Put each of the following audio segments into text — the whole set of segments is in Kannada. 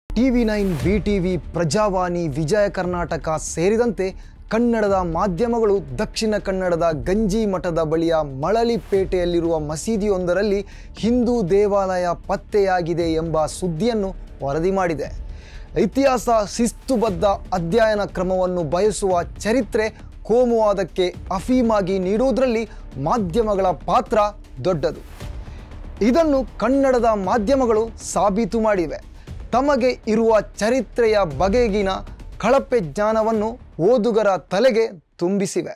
TV nine B TV Prajavani Vijaya Karnataka ಸೇರಿದಂತೆ ಕನ್ನಡದ ಮಾಧ್ಯಮಗಳು ದಕ್ಷಿಣ ಕನ್ನಡದ ಗಂಜಿ ಮಠದ ಬಳಿಯ ಮಳಲಿಪೇಟೆಯಲ್ಲಿರುವ ಮಸೀದಿಯೊಂದರಲ್ಲಿ ಹಿಂದೂ ದೇವಾಲಯ ಪತ್ತೆಯಾಗಿದೆ ಎಂಬ ಸುದ್ದಿಯನ್ನು ವರದಿ ಮಾಡಿದೆ ಇತಿಹಾಸ ಶಿಸ್ತುಬದ್ಧ ಅಧ್ಯಯನ ಕ್ರಮವನ್ನು ಬಯಸುವ ಚರಿತ್ರೆ ಕೋಮುವಾದಕ್ಕೆ ಅಫೀಮಾಗಿ ನೀಡುವುದರಲ್ಲಿ ಮಾಧ್ಯಮಗಳ ಪಾತ್ರ ದೊಡ್ಡದು ಇದನ್ನು ಕನ್ನಡದ ಮಾಧ್ಯಮಗಳು ಸಾಬೀತು ಮಾಡಿವೆ ತಮಗೆ ಇರುವ ಚರಿತ್ರೆಯ ಬಗೆಗಿನ ಕಳಪೆ ಜ್ಞಾನವನ್ನು ಓದುಗರ ತಲೆಗೆ ತುಂಬಿಸಿವೆ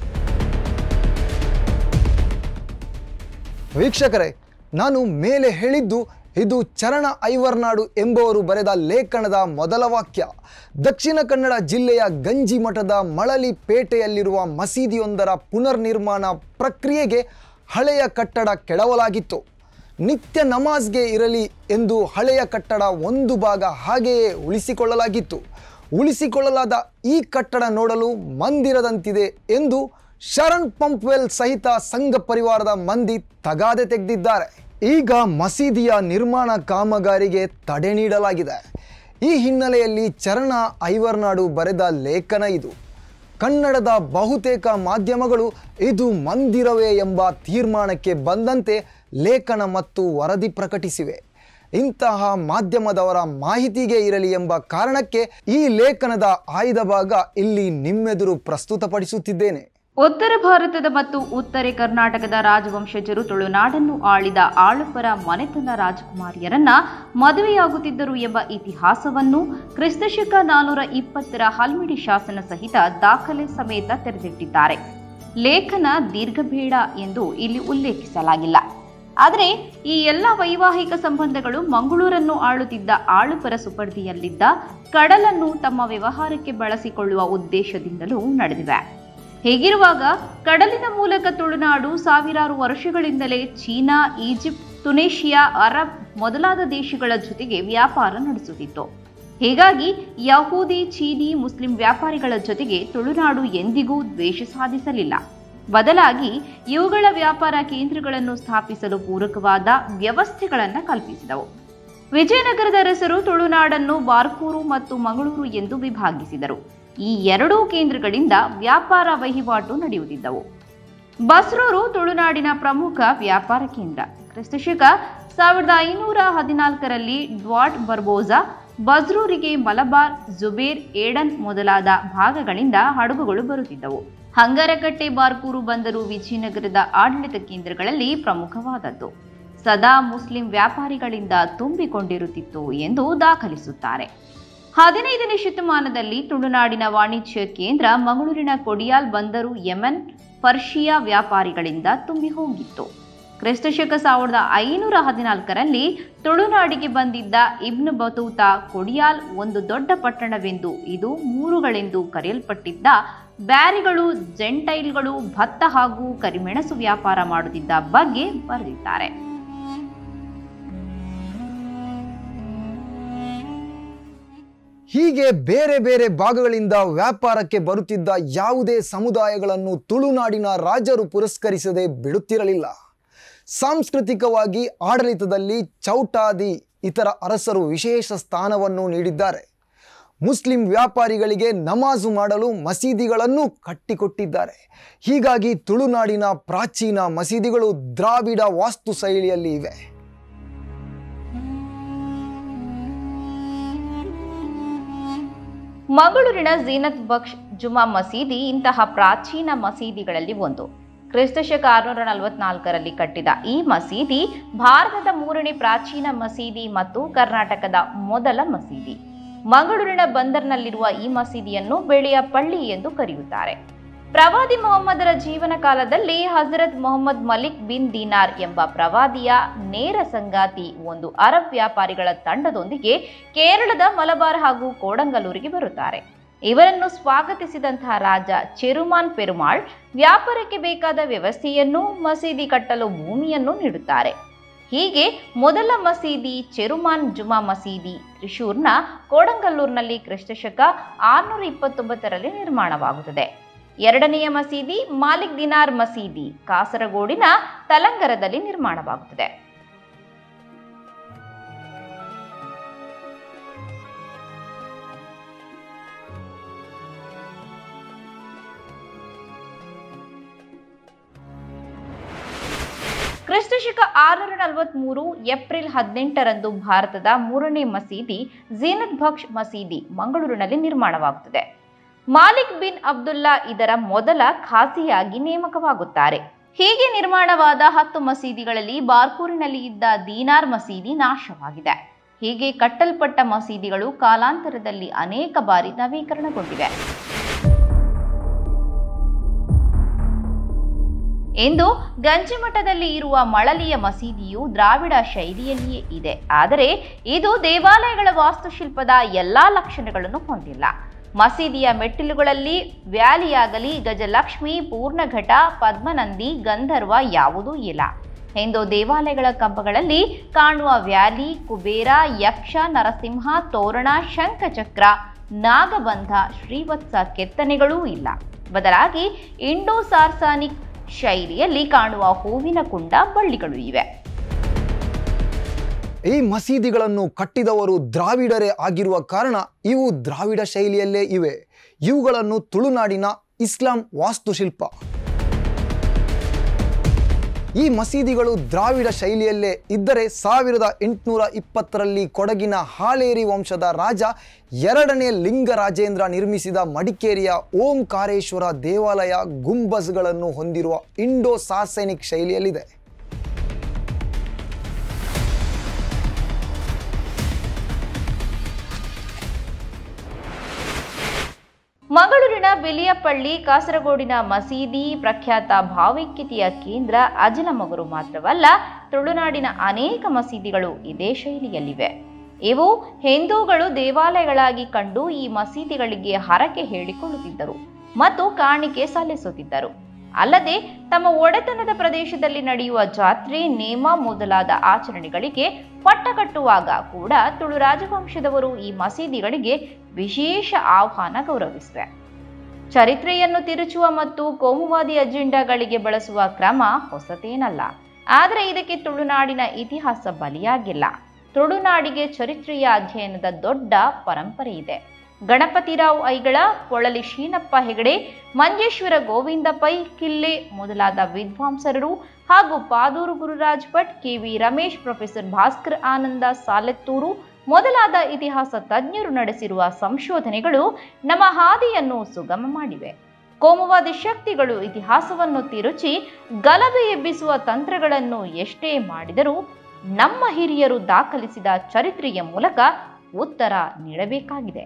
ವೀಕ್ಷಕರೇ ನಾನು ಮೇಲೆ ಹೇಳಿದ್ದು ಇದು ಚರಣ ಐವರ್ನಾಡು ಎಂಬುವರು ಬರೆದ ಲೇಖನದ ಮೊದಲ ವಾಕ್ಯ ದಕ್ಷಿಣ ಕನ್ನಡ ಜಿಲ್ಲೆಯ ಗಂಜಿ ಮಠದ ಮಳಲಿಪೇಟೆಯಲ್ಲಿರುವ ಮಸೀದಿಯೊಂದರ ಪುನರ್ನಿರ್ಮಾಣ ಪ್ರಕ್ರಿಯೆಗೆ ಹಳೆಯ ಕಟ್ಟಡ ಕೆಡವಲಾಗಿತ್ತು ನಿತ್ಯ ನಮಾಜ್ಗೆ ಇರಲಿ ಎಂದು ಹಳೆಯ ಕಟ್ಟಡ ಒಂದು ಭಾಗ ಹಾಗೆಯೇ ಉಳಿಸಿಕೊಳ್ಳಲಾಗಿತ್ತು ಉಳಿಸಿಕೊಳ್ಳಲಾದ ಈ ಕಟ್ಟಡ ನೋಡಲು ಮಂದಿರದಂತಿದೆ ಎಂದು ಶರಣ್ ಪಂಪ್ವೆಲ್ ಸಹಿತ ಸಂಘ ಪರಿವಾರದ ಮಂದಿ ತಗಾದೆ ತೆಗೆದಿದ್ದಾರೆ ಈಗ ಮಸೀದಿಯ ನಿರ್ಮಾಣ ಕಾಮಗಾರಿಗೆ ತಡೆ ನೀಡಲಾಗಿದೆ ಈ ಹಿನ್ನೆಲೆಯಲ್ಲಿ ಚರಣ ಐವರ್ನಾಡು ಬರೆದ ಲೇಖನ ಇದು ಕನ್ನಡದ ಬಹುತೇಕ ಮಾಧ್ಯಮಗಳು ಇದು ಮಂದಿರವೇ ಎಂಬ ತೀರ್ಮಾನಕ್ಕೆ ಬಂದಂತೆ ಲೇಖನ ಮತ್ತು ವರದಿ ಪ್ರಕಟಿಸಿವೆ ಇಂತಹ ಮಾಧ್ಯಮದವರ ಮಾಹಿತಿಗೆ ಇರಲಿ ಎಂಬ ಕಾರಣಕ್ಕೆ ಈ ಲೇಖನದ ಆಯ್ದ ಭಾಗ ಇಲ್ಲಿ ನಿಮ್ಮೆದುರು ಪ್ರಸ್ತುತಪಡಿಸುತ್ತಿದ್ದೇನೆ ಉತ್ತರ ಭಾರತದ ಮತ್ತು ಉತ್ತರ ಕರ್ನಾಟಕದ ರಾಜವಂಶಜರು ತುಳುನಾಡನ್ನು ಆಳಿದ ಆಳುಪರ ಮನೆತನ ರಾಜಕುಮಾರಿಯರನ್ನ ಮದುವೆಯಾಗುತ್ತಿದ್ದರು ಎಂಬ ಇತಿಹಾಸವನ್ನು ಕ್ರಿಸ್ತಶಕ ನಾನೂರ ಇಪ್ಪತ್ತರ ಹಲ್ಮಿಡಿ ಶಾಸನ ಸಹಿತ ದಾಖಲೆ ಸಮೇತ ತೆರೆದಿಟ್ಟಿದ್ದಾರೆ ಲೇಖನ ದೀರ್ಘಬೇಡ ಎಂದು ಇಲ್ಲಿ ಉಲ್ಲೇಖಿಸಲಾಗಿಲ್ಲ ಆದರೆ ಈ ಎಲ್ಲ ವೈವಾಹಿಕ ಸಂಬಂಧಗಳು ಮಂಗಳೂರನ್ನು ಆಳುತ್ತಿದ್ದ ಆಳುಪರ ಸುಪರ್ದಿಯಲ್ಲಿದ್ದ ಕಡಲನ್ನು ತಮ್ಮ ವ್ಯವಹಾರಕ್ಕೆ ಬಳಸಿಕೊಳ್ಳುವ ಉದ್ದೇಶದಿಂದಲೂ ನಡೆದಿವೆ ಹೀಗಿರುವಾಗ ಕಡಲಿನ ಮೂಲಕ ತುಳುನಾಡು ಸಾವಿರಾರು ವರ್ಷಗಳಿಂದಲೇ ಚೀನಾ ಈಜಿಪ್ಟ್ ತುನೇಷಿಯಾ ಅರಬ್ ಮೊದಲಾದ ದೇಶಗಳ ಜೊತೆಗೆ ವ್ಯಾಪಾರ ನಡೆಸುತ್ತಿತ್ತು ಹೀಗಾಗಿ ಯಹೂದಿ ಚೀನಿ ಮುಸ್ಲಿಂ ವ್ಯಾಪಾರಿಗಳ ಜೊತೆಗೆ ತುಳುನಾಡು ಎಂದಿಗೂ ದ್ವೇಷ ಸಾಧಿಸಲಿಲ್ಲ ಬದಲಾಗಿ ಇವುಗಳ ವ್ಯಾಪಾರ ಕೇಂದ್ರಗಳನ್ನು ಸ್ಥಾಪಿಸಲು ಪೂರಕವಾದ ವ್ಯವಸ್ಥೆಗಳನ್ನು ಕಲ್ಪಿಸಿದವು ವಿಜಯನಗರದ ಅರಸರು ತುಳುನಾಡನ್ನು ಬಾರ್ಕೂರು ಮತ್ತು ಮಂಗಳೂರು ಎಂದು ವಿಭಾಗಿಸಿದರು ಈ ಎರಡೂ ಕೇಂದ್ರಗಳಿಂದ ವ್ಯಾಪಾರ ವಹಿವಾಟು ನಡೆಯುತ್ತಿದ್ದವು ಬಸ್ರೂರು ತುಳುನಾಡಿನ ಪ್ರಮುಖ ವ್ಯಾಪಾರ ಕೇಂದ್ರ ಕ್ರಿಸ್ತಶಕ ಸಾವಿರದ ಐನೂರ ಹದಿನಾಲ್ಕರಲ್ಲಿ ಡ್ವಾಟ್ ಬರ್ಬೋಜಾ ಬಜ್ರೂರಿಗೆ ಮಲಬಾರ್ ಜುಬೇರ್ ಏಡನ್ ಮೊದಲಾದ ಭಾಗಗಳಿಂದ ಹಡಗುಗಳು ಬರುತ್ತಿದ್ದವು ಹಂಗರಕಟ್ಟೆ ಬಾರ್ಕೂರು ಬಂದರು ವಿಜಯನಗರದ ಆಡಳಿತ ಕೇಂದ್ರಗಳಲ್ಲಿ ಪ್ರಮುಖವಾದದ್ದು ಸದಾ ಮುಸ್ಲಿಂ ವ್ಯಾಪಾರಿಗಳಿಂದ ತುಂಬಿಕೊಂಡಿರುತ್ತಿತ್ತು ಎಂದು ದಾಖಲಿಸುತ್ತಾರೆ ಹದಿನೈದನೇ ಶತಮಾನದಲ್ಲಿ ತುಳುನಾಡಿನ ವಾಣಿಜ್ಯ ಕೇಂದ್ರ ಮಂಗಳೂರಿನ ಕೊಡಿಯಾಲ್ ಬಂದರು ಯೆಮೆನ್ ಪರ್ಷಿಯಾ ವ್ಯಾಪಾರಿಗಳಿಂದ ತುಂಬಿ ಹೋಗಿತ್ತು ಕ್ರಿಸ್ತಶಕ ಸಾವಿರದ ಐನೂರ ಹದಿನಾಲ್ಕರಲ್ಲಿ ತುಳುನಾಡಿಗೆ ಬಂದಿದ್ದ ಇಬ್ನ್ ಬತೂತಾ ಕೊಡಿಯಾಲ್ ಒಂದು ದೊಡ್ಡ ಪಟ್ಟಣವೆಂದು ಇದು ಮೂರುಗಳೆಂದು ಕರೆಯಲ್ಪಟ್ಟಿದ್ದ ಬ್ಯಾರಿಗಳು ಜೆಂಟೈಲ್ಗಳು ಭತ್ತ ಹಾಗೂ ಕರಿಮೆಣಸು ವ್ಯಾಪಾರ ಮಾಡುತ್ತಿದ್ದ ಬಗ್ಗೆ ಬರೆದಿದ್ದಾರೆ ಹೀಗೆ ಬೇರೆ ಬೇರೆ ಭಾಗಗಳಿಂದ ವ್ಯಾಪಾರಕ್ಕೆ ಬರುತ್ತಿದ್ದ ಯಾವುದೇ ಸಮುದಾಯಗಳನ್ನು ತುಳುನಾಡಿನ ರಾಜರು ಪುರಸ್ಕರಿಸದೆ ಬಿಡುತ್ತಿರಲಿಲ್ಲ ಸಾಂಸ್ಕೃತಿಕವಾಗಿ ಆಡಳಿತದಲ್ಲಿ ಚೌಟಾದಿ ಇತರ ಅರಸರು ವಿಶೇಷ ಸ್ಥಾನವನ್ನು ನೀಡಿದ್ದಾರೆ ಮುಸ್ಲಿಂ ವ್ಯಾಪಾರಿಗಳಿಗೆ ನಮಾಜು ಮಾಡಲು ಮಸೀದಿಗಳನ್ನು ಕಟ್ಟಿಕೊಟ್ಟಿದ್ದಾರೆ ಹೀಗಾಗಿ ತುಳುನಾಡಿನ ಪ್ರಾಚೀನ ಮಸೀದಿಗಳು ದ್ರಾವಿಡ ವಾಸ್ತು ಶೈಲಿಯಲ್ಲಿ ಇವೆ ಮಂಗಳೂರಿನ ಝೀನತ್ ಬಕ್ಷ್ ಜುಮಾ ಮಸೀದಿ ಇಂತಹ ಪ್ರಾಚೀನ ಮಸೀದಿಗಳಲ್ಲಿ ಒಂದು ಕ್ರಿಸ್ತಶಕ ಆರುನೂರ ನಲವತ್ನಾಲ್ಕರಲ್ಲಿ ಕಟ್ಟಿದ ಈ ಮಸೀದಿ ಭಾರತದ ಮೂರನೇ ಪ್ರಾಚೀನ ಮಸೀದಿ ಮತ್ತು ಕರ್ನಾಟಕದ ಮೊದಲ ಮಸೀದಿ ಮಂಗಳೂರಿನ ಬಂದರ್ನಲ್ಲಿರುವ ಈ ಮಸೀದಿಯನ್ನು ಬೆಳೆಯ ಪಳ್ಳಿ ಎಂದು ಕರೆಯುತ್ತಾರೆ ಪ್ರವಾದಿ ಮೊಹಮ್ಮದರ ಜೀವನ ಕಾಲದಲ್ಲಿ Hazrat Mohammad Malik bin Dinar ಎಂಬ ಪ್ರವಾದಿಯ ನೇರ ಸಂಗಾತಿ ಒಂದು ಅರಬ್ ವ್ಯಾಪಾರಿಗಳ ತಂಡದೊಂದಿಗೆ ಕೇರಳದ ಮಲಬಾರ್ ಹಾಗೂ ಕೋಡಂಗಲೂರಿಗೆ ಬರುತ್ತಾರೆ ಇವರನ್ನು ಸ್ವಾಗತಿಸಿದಂತಹ ರಾಜ ಚೆರುಮಾನ್ ಪೆರುಮಾಳ್ ವ್ಯಾಪಾರಕ್ಕೆ ಬೇಕಾದ ವ್ಯವಸ್ಥೆಯನ್ನು ಮಸೀದಿ ಕಟ್ಟಲು ಭೂಮಿಯನ್ನು ನೀಡುತ್ತಾರೆ ಹೀಗೆ ಮೊದಲ ಮಸೀದಿ ಚೆರುಮಾನ್ ಜುಮಾ ಮಸೀದಿ ತ್ರಿಶೂರ್ನ ಕೋಡಂಗಲ್ಲೂರಿನಲ್ಲಿ ಕ್ರಿಸ್ತಶಕ ಆರುನೂರ ಇಪ್ಪತ್ತೊಂಬತ್ತರಲ್ಲಿ ನಿರ್ಮಾಣವಾಗುತ್ತದೆ ಎರಡನೆಯ ಮಸೀದಿ ಮಾಲಿಕ್ ದಿನಾರ್ ಮಸೀದಿ ಕಾಸರಗೋಡಿನ ತಲಂಗರದಲ್ಲಿ ನಿರ್ಮಾಣವಾಗುತ್ತದೆ ಶಕ ಆರುನೂರ ನಲವತ್ಮೂರು ಏಪ್ರಿಲ್ ಹದಿನೆಂಟರಂದು ಭಾರತದ ಮೂರನೇ ಮಸೀದಿ ಝೀನತ್ ಬಕ್ಷ್ ಮಸೀದಿ ಮಂಗಳೂರಿನಲ್ಲಿ ನಿರ್ಮಾಣವಾಗುತ್ತದೆ ಮಾಲಿಕ್ ಬಿನ್ ಅಬ್ದುಲ್ಲಾ ಇದರ ಮೊದಲ ಖಾಸಿಯಾಗಿ ನೇಮಕವಾಗುತ್ತಾರೆ ಹೀಗೆ ನಿರ್ಮಾಣವಾದ ಹತ್ತು ಮಸೀದಿಗಳಲ್ಲಿ ಬಾರ್ಕೂರಿನಲ್ಲಿ ಇದ್ದ ದೀನಾರ್ ಮಸೀದಿ ನಾಶವಾಗಿದೆ ಹೀಗೆ ಕಟ್ಟಲ್ಪಟ್ಟ ಮಸೀದಿಗಳು ಕಾಲಾಂತರದಲ್ಲಿ ಅನೇಕ ಬಾರಿ ನವೀಕರಣಗೊಂಡಿವೆ ಇಂದು ಗಂಜಿಮಠದಲ್ಲಿ ಇರುವ ಮಳಲಿಯ ಮಸೀದಿಯು ದ್ರಾವಿಡ ಶೈಲಿಯಲ್ಲಿಯೇ ಇದೆ ಆದರೆ ಇದು ದೇವಾಲಯಗಳ ವಾಸ್ತುಶಿಲ್ಪದ ಎಲ್ಲಾ ಲಕ್ಷಣಗಳನ್ನು ಹೊಂದಿಲ್ಲ ಮಸೀದಿಯ ಮೆಟ್ಟಿಲುಗಳಲ್ಲಿ ವ್ಯಾಲಿಯಾಗಲಿ ಗಜಲಕ್ಷ್ಮಿ ಪೂರ್ಣಘಟ ಪದ್ಮನಂದಿ ಗಂಧರ್ವ ಯಾವುದೂ ಇಲ್ಲ ಹಿಂದೂ ದೇವಾಲಯಗಳ ಕಂಬಗಳಲ್ಲಿ ಕಾಣುವ ವ್ಯಾಲಿ ಕುಬೇರ ಯಕ್ಷ ನರಸಿಂಹ ತೋರಣ ಶಂಖಚಕ್ರ ನಾಗಬಂಧ ಶ್ರೀವತ್ಸ ಕೆತ್ತನೆಗಳೂ ಇಲ್ಲ ಬದಲಾಗಿ ಇಂಡೋ ಸಾರ್ಸಾನಿಕ್ ಶೈಲಿಯಲ್ಲಿ ಕಾಣುವ ಹೂವಿನ ಕುಂಡ ಬಳ್ಳಿಗಳು ಇವೆ ಈ ಮಸೀದಿಗಳನ್ನು ಕಟ್ಟಿದವರು ದ್ರಾವಿಡರೇ ಆಗಿರುವ ಕಾರಣ ಇವು ದ್ರಾವಿಡ ಶೈಲಿಯಲ್ಲೇ ಇವೆ ಇವುಗಳನ್ನು ತುಳುನಾಡಿನ ಇಸ್ಲಾಂ ವಾಸ್ತುಶಿಲ್ಪ ಈ ಮಸೀದಿಗಳು ದ್ರಾವಿಡ ಶೈಲಿಯಲ್ಲೇ ಇದ್ದರೆ ಸಾವಿರದ ಎಂಟುನೂರ ಇಪ್ಪತ್ತರಲ್ಲಿ ಕೊಡಗಿನ ಹಾಲೇರಿ ವಂಶದ ರಾಜ ಎರಡನೇ ಲಿಂಗರಾಜೇಂದ್ರ ನಿರ್ಮಿಸಿದ ಮಡಿಕೇರಿಯ ಓಂಕಾರೇಶ್ವರ ದೇವಾಲಯ ಗುಂಬಸ್ಗಳನ್ನು ಹೊಂದಿರುವ ಇಂಡೋ ಸಾಸೆನಿಕ್ ಶೈಲಿಯಲ್ಲಿದೆ ಮಂಗಳೂರಿನ ಬೆಲಿಯಪಳ್ಳಿ ಕಾಸರಗೋಡಿನ ಮಸೀದಿ ಪ್ರಖ್ಯಾತ ಭಾವೈಕ್ಯತೆಯ ಕೇಂದ್ರ ಅಜಲಮಗರು ಮಾತ್ರವಲ್ಲ ತುಳುನಾಡಿನ ಅನೇಕ ಮಸೀದಿಗಳು ಇದೇ ಶೈಲಿಯಲ್ಲಿವೆ ಇವು ಹಿಂದೂಗಳು ದೇವಾಲಯಗಳಾಗಿ ಕಂಡು ಈ ಮಸೀದಿಗಳಿಗೆ ಹರಕೆ ಹೇಳಿಕೊಳ್ಳುತ್ತಿದ್ದರು ಮತ್ತು ಕಾಣಿಕೆ ಸಲ್ಲಿಸುತ್ತಿದ್ದರು ಅಲ್ಲದೆ ತಮ್ಮ ಒಡೆತನದ ಪ್ರದೇಶದಲ್ಲಿ ನಡೆಯುವ ಜಾತ್ರೆ ನೇಮ ಮೊದಲಾದ ಆಚರಣೆಗಳಿಗೆ ಪಟ್ಟ ಕಟ್ಟುವಾಗ ಕೂಡ ತುಳು ರಾಜವಂಶದವರು ಈ ಮಸೀದಿಗಳಿಗೆ ವಿಶೇಷ ಆಹ್ವಾನ ಗೌರವಿಸಿವೆ ಚರಿತ್ರೆಯನ್ನು ತಿರುಚುವ ಮತ್ತು ಕೋಮುವಾದಿ ಅಜೆಂಡಾಗಳಿಗೆ ಬಳಸುವ ಕ್ರಮ ಹೊಸತೇನಲ್ಲ ಆದರೆ ಇದಕ್ಕೆ ತುಳುನಾಡಿನ ಇತಿಹಾಸ ಬಲಿಯಾಗಿಲ್ಲ ತುಳುನಾಡಿಗೆ ಚರಿತ್ರೆಯ ಅಧ್ಯಯನದ ದೊಡ್ಡ ಪರಂಪರೆ ಇದೆ ಗಣಪತಿರಾವ್ ಐಗಳ ಕೊಳಲಿ ಶೀನಪ್ಪ ಹೆಗಡೆ ಮಂಜೇಶ್ವರ ಗೋವಿಂದ ಪೈ ಕಿಲ್ಲೆ ಮೊದಲಾದ ವಿದ್ವಾಂಸರು ಹಾಗೂ ಪಾದೂರು ಗುರುರಾಜ್ ಭಟ್ ಕೆವಿ ರಮೇಶ್ ಪ್ರೊಫೆಸರ್ ಭಾಸ್ಕರ್ ಆನಂದ ಸಾಲೆತ್ತೂರು ಮೊದಲಾದ ಇತಿಹಾಸ ತಜ್ಞರು ನಡೆಸಿರುವ ಸಂಶೋಧನೆಗಳು ನಮ್ಮ ಹಾದಿಯನ್ನು ಸುಗಮ ಮಾಡಿವೆ ಕೋಮುವಾದಿ ಶಕ್ತಿಗಳು ಇತಿಹಾಸವನ್ನು ತಿರುಚಿ ಗಲಭೆ ಎಬ್ಬಿಸುವ ತಂತ್ರಗಳನ್ನು ಎಷ್ಟೇ ಮಾಡಿದರೂ ನಮ್ಮ ಹಿರಿಯರು ದಾಖಲಿಸಿದ ಚರಿತ್ರೆಯ ಮೂಲಕ ಉತ್ತರ ನೀಡಬೇಕಾಗಿದೆ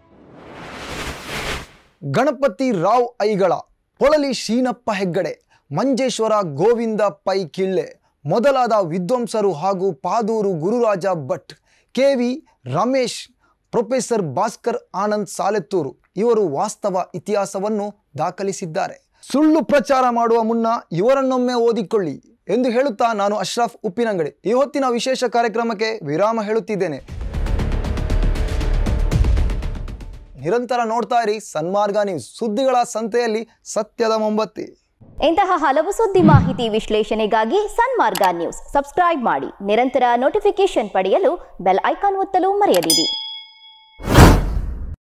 ಗಣಪತಿ ರಾವ್ ಐಗಳ ಪೊಳಲಿ ಶೀನಪ್ಪ ಹೆಗ್ಗಡೆ ಮಂಜೇಶ್ವರ ಗೋವಿಂದ ಪೈ ಕಿಳ್ಳೆ ಮೊದಲಾದ ವಿದ್ವಾಂಸರು ಹಾಗೂ Paduru Gururaja Bhat K V Ramesh professor Bhaskar Anand Saletturu ಇವರು ವಾಸ್ತವ ಇತಿಹಾಸವನ್ನು ದಾಖಲಿಸಿದ್ದಾರೆ ಸುಳ್ಳು ಪ್ರಚಾರ ಮಾಡುವ ಮುನ್ನ ಇವರನ್ನೊಮ್ಮೆ ಓದಿಕೊಳ್ಳಿ ಎಂದು ಹೇಳುತ್ತಾ ನಾನು ಅಶ್ರಫ್ ಉಪ್ಪಿನಂಗಡಿ ಈ ಹೊತ್ತಿನ ವಿಶೇಷ ಕಾರ್ಯಕ್ರಮಕ್ಕೆ ವಿರಾಮ ಹೇಳುತ್ತಿದ್ದೇನೆ ನಿರಂತರ ನೋಡ್ತಾ ಇರಿ ಸನ್ಮಾರ್ಗ ನ್ಯೂಸ್ ಸುದ್ದಿಗಳ ಸಂತೆಯಲ್ಲಿ ಸತ್ಯದ ಮೊಂಬತ್ತಿ ಇಂತಹ ಹಲವು ಸುದ್ದಿ ಮಾಹಿತಿ ವಿಶ್ಲೇಷಣೆಗಾಗಿ ಸನ್ಮಾರ್ಗ ನ್ಯೂಸ್ ಸಬ್ಸ್ಕ್ರೈಬ್ ಮಾಡಿ ನಿರಂತರ ನೋಟಿಫಿಕೇಶನ್ ಪಡೆಯಲು ಬೆಲ್ ಐಕಾನ್ ಒತ್ತಲು ಮರೆಯದಿರಿ